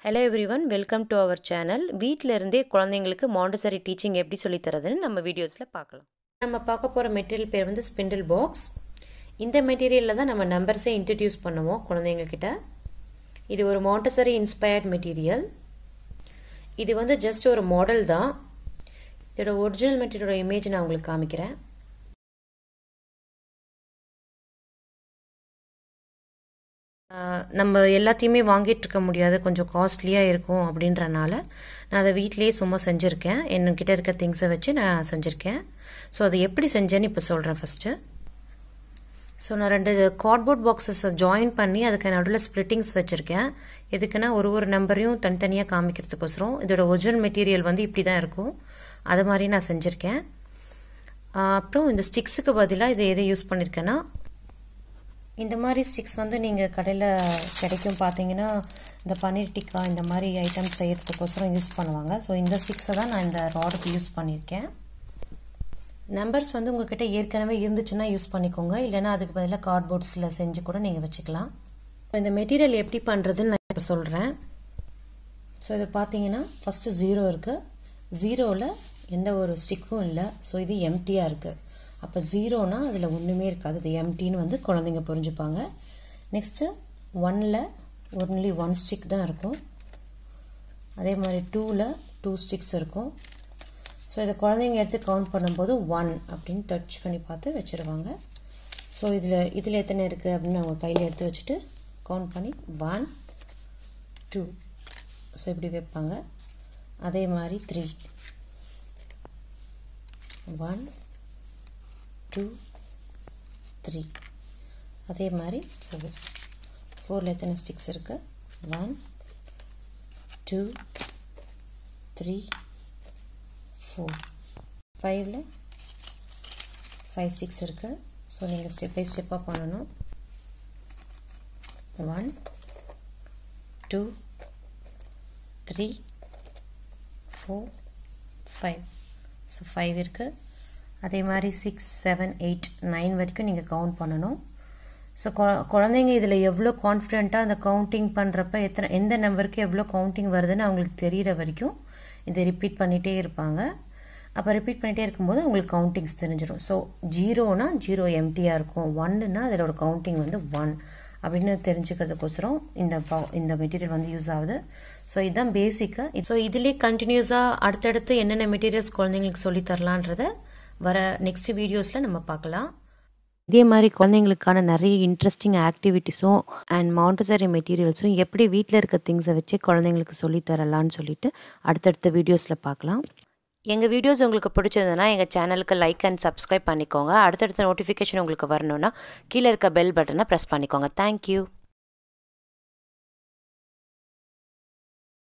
hello everyone welcome to our channel வீட்டில் இருந்தே குழந்தைங்களுக்கு மாண்டசரி டீச்சிங் எப்படி சொல்லித் தரதுன்னு நம்ம வீடியோஸில் பார்க்கலாம் நம்ம பார்க்க போகிற மெட்டீரியல் பேர் வந்து ஸ்பிண்டில் பாக்ஸ் இந்த மெட்டீரியலில் தான் நம்ம நம்பர்ஸை இன்ட்ரடியூஸ் பண்ணுவோம் குழந்தைங்கக்கிட்ட இது ஒரு மாண்டசரி இன்ஸ்பயர்ட் மெட்டீரியல் இது வந்து ஜஸ்ட் ஒரு மாடல் தான் இதோட ஒரிஜினல் மெட்டீரியலோட இமேஜ் நான் உங்களுக்கு காமிக்கிறேன் நம்ம எல்லாத்தையுமே வாங்கிட்டு இருக்க முடியாது கொஞ்சம் காஸ்ட்லியாக இருக்கும் அப்படின்றனால நான் அதை வீட்லேயே சும்மா செஞ்சுருக்கேன் என்கிட்ட இருக்க திங்ஸை வச்சு நான் செஞ்சுருக்கேன் ஸோ அதை எப்படி செஞ்சேன்னு இப்போ சொல்கிறேன் ஃபஸ்ட்டு ஸோ நான் ரெண்டு கார்ட்போர்ட் பாக்ஸஸை ஜாயின் பண்ணி அதுக்கு நடுவில் ஸ்ப்ளிட்டிங்ஸ் வச்சுருக்கேன் எதுக்குன்னா ஒரு ஒரு நம்பரையும் தனித்தனியாக காமிக்கிறதுக்கோசரம் இதோட ஒரிஜினல் மெட்டீரியல் வந்து இப்படி தான் இருக்கும் அது மாதிரி நான் செஞ்சுருக்கேன் அப்புறம் இந்த ஸ்டிக்ஸுக்கு பதிலாக இதை எதை யூஸ் பண்ணியிருக்கேன்னா இந்த மாதிரி ஸ்டிக்ஸ் வந்து நீங்கள் கடையில் கிடைக்கும் பார்த்தீங்கன்னா இந்த பன்னீர் டிக்கா இந்த மாதிரி ஐட்டம்ஸ் செய்கிறதுக்கோசரம் யூஸ் பண்ணுவாங்க ஸோ இந்த ஸ்டிக்ஸை தான் நான் இந்த ராடுக்கு யூஸ் பண்ணியிருக்கேன் நம்பர்ஸ் வந்து உங்ககிட்ட ஏற்கனவே இருந்துச்சுன்னா யூஸ் பண்ணிக்கோங்க இல்லைனா அதுக்கு பதிலாக கார்ட்போர்ட்ஸில் செஞ்சு கூட நீங்கள் வச்சுக்கலாம் இந்த மெட்டீரியல் எப்படி பண்ணுறதுன்னு நான் இப்போ சொல்கிறேன் ஸோ இதை பார்த்தீங்கன்னா ஃபஸ்ட்டு ஜீரோ இருக்குது ஜீரோவில் எந்த ஒரு ஸ்டிக்கும் இல்லை ஸோ இது எம்டியாக இருக்குது அப்போ ஜீரோனா அதில் ஒன்றுமே இருக்காது இது எம்டின்னு வந்து குழந்தைங்க புரிஞ்சுப்பாங்க நெக்ஸ்ட்டு ஒனில் ஒன்லி ஒன் ஸ்டிக் தான் இருக்கும் அதே மாதிரி டூவில் டூ ஸ்டிக்ஸ் இருக்கும் ஸோ இதை குழந்தைங்க எடுத்து கவுண்ட் பண்ணும்போது ஒன் அப்படின்னு டச் பண்ணி பார்த்து வச்சுருவாங்க ஸோ இதில் இதில் எத்தனை இருக்குது அப்படின்னு அவங்க கையில் எடுத்து வச்சுட்டு கவுண்ட் பண்ணி ஒன் டூ ஸோ இப்படி வைப்பாங்க அதே மாதிரி த்ரீ ஒன் டூ த்ரீ அதே மாதிரி ஃபோர் ஃபோரில் எத்தனை ஸ்டிக்ஸ் இருக்குது ஒன் டூ த்ரீ ஃபோர் ஃபைவ்ல ஃபைவ் ஸ்டிக்ஸ் இருக்குது ஸோ நீங்கள் ஸ்டெப் பை ஸ்டெப்பாக பண்ணணும் one two three four five so five இருக்குது அதே மாதிரி சிக்ஸ் செவன் எயிட் நைன் வரைக்கும் நீங்கள் கவுண்ட் பண்ணணும் ஸோ குழந்தைங்க இதில் எவ்வளோ கான்ஃபிடெண்ட்டாக அந்த கவுண்டிங் பண்ணுறப்ப எத்தனை எந்த நம்பருக்கு எவ்வளோ கவுண்டிங் வருதுன்னு அவங்களுக்கு தெரிகிற வரைக்கும் இதை ரிப்பீட் பண்ணிகிட்டே இருப்பாங்க அப்போ ரிப்பீட் பண்ணிகிட்டே இருக்கும்போது உங்களுக்கு கவுண்டிங்ஸ் தெரிஞ்சிடும் ஸோ ஜீரோனா ஜீரோ எம்டியாக இருக்கும் ஒன்னுனா அதோட கவுண்டிங் வந்து ஒன் அப்படின்னு தெரிஞ்சுக்கிறதுக்கோசரம் இந்த இந்த மெட்டீரியல் வந்து யூஸ் ஆகுது ஸோ இதுதான் பேசிக்காக ஸோ இதுலேயே கண்டினியூஸாக அடுத்தடுத்து என்னென்ன மெட்டீரியல்ஸ் குழந்தைங்களுக்கு சொல்லித்தரலான்றதை வர நெக்ஸ்ட் வீடியோஸில் நம்ம பார்க்கலாம் இதே மாதிரி குழந்தைங்களுக்கான நிறைய இன்ட்ரெஸ்டிங் ஆக்டிவிட்டிஸும் அண்ட் மவுண்டசரி மெட்டீரியல்ஸும் எப்படி வீட்டில் இருக்க திங்ஸை வச்சு குழந்தைங்களுக்கு சொல்லித்தரலான்னு சொல்லிட்டு அடுத்தடுத்த வீடியோஸில் பார்க்கலாம் எங்கள் வீடியோஸ் உங்களுக்கு பிடிச்சதுன்னா எங்கள் சேனலுக்கு லைக் அண்ட் சப்ஸ்கிரைப் பண்ணிக்கோங்க அடுத்தடுத்த நோட்டிஃபிகேஷன் உங்களுக்கு வரணுன்னா கீழே இருக்க பெல் பட்டனை ப்ரெஸ் பண்ணிக்கோங்க தேங்க்யூ